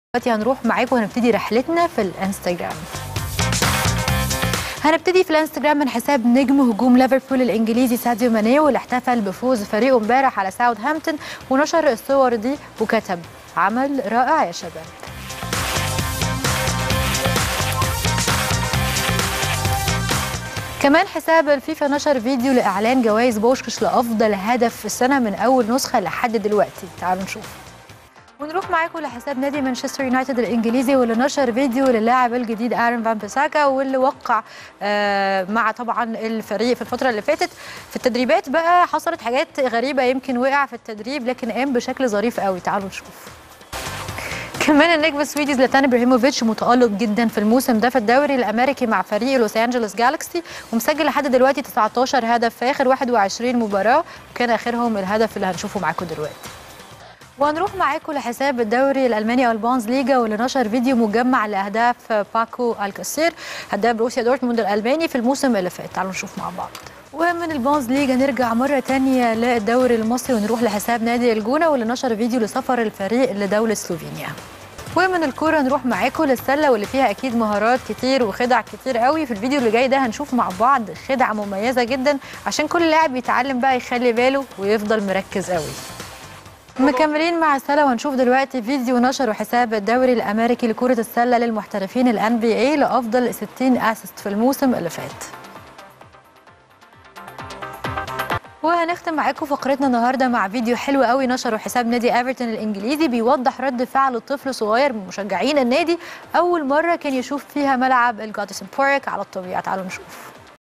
دلوقتي هنروح معاكم وهنبتدي رحلتنا في الانستجرام هنبتدي في الانستجرام من حساب نجم هجوم ليفربول الانجليزي ساديو ماني واللي احتفل بفوز فريقه امبارح على ساوثهامبتون ونشر الصور دي وكتب عمل رائع يا شباب كمان حساب الفيفا نشر فيديو لاعلان جوائز بوشكش لافضل هدف في السنه من اول نسخه لحد دلوقتي تعالوا نشوف ونروح معاكم لحساب نادي مانشستر يونايتد الانجليزي واللي نشر فيديو للاعب الجديد ارن فان بيساكا واللي وقع آه مع طبعا الفريق في الفتره اللي فاتت في التدريبات بقى حصلت حاجات غريبه يمكن وقع في التدريب لكن قام بشكل ظريف قوي تعالوا نشوف كمان النجم السويدي زلاتان ابراهيموفيتش متالق جدا في الموسم ده في الدوري الامريكي مع فريق لوس انجلوس جالكسي ومسجل لحد دلوقتي 19 هدف في اخر 21 مباراه وكان اخرهم الهدف اللي هنشوفه معاكم دلوقتي وهنروح معاكم لحساب الدوري الالماني او البونز ليجا واللي نشر فيديو مجمع لاهداف باكو الكاسير هداف بروسيا دورتموند الالماني في الموسم اللي فات تعالوا نشوف مع بعض ومن البونز ليجا نرجع مرة تانية للدوري المصري ونروح لحساب نادي الجونة واللي نشر فيديو لسفر الفريق لدولة سلوفينيا ومن الكورة نروح معاكم للسلة واللي فيها أكيد مهارات كتير وخدع كتير قوي في الفيديو اللي جاي ده هنشوف مع بعض خدعة مميزة جدا عشان كل لاعب يتعلم بقى يخلي باله ويفضل مركز قوي مكملين مع السله وهنشوف دلوقتي فيديو نشره حساب الدوري الامريكي لكره السله للمحترفين الان بي اي لافضل 60 اسيست في الموسم اللي فات وهنختم معاكم فقرتنا النهارده مع فيديو حلو قوي نشره حساب نادي ايفرتون الانجليزي بيوضح رد فعل طفل صغير من مشجعين النادي اول مره كان يشوف فيها ملعب الجادسون بارك على الطبيعه تعالوا نشوف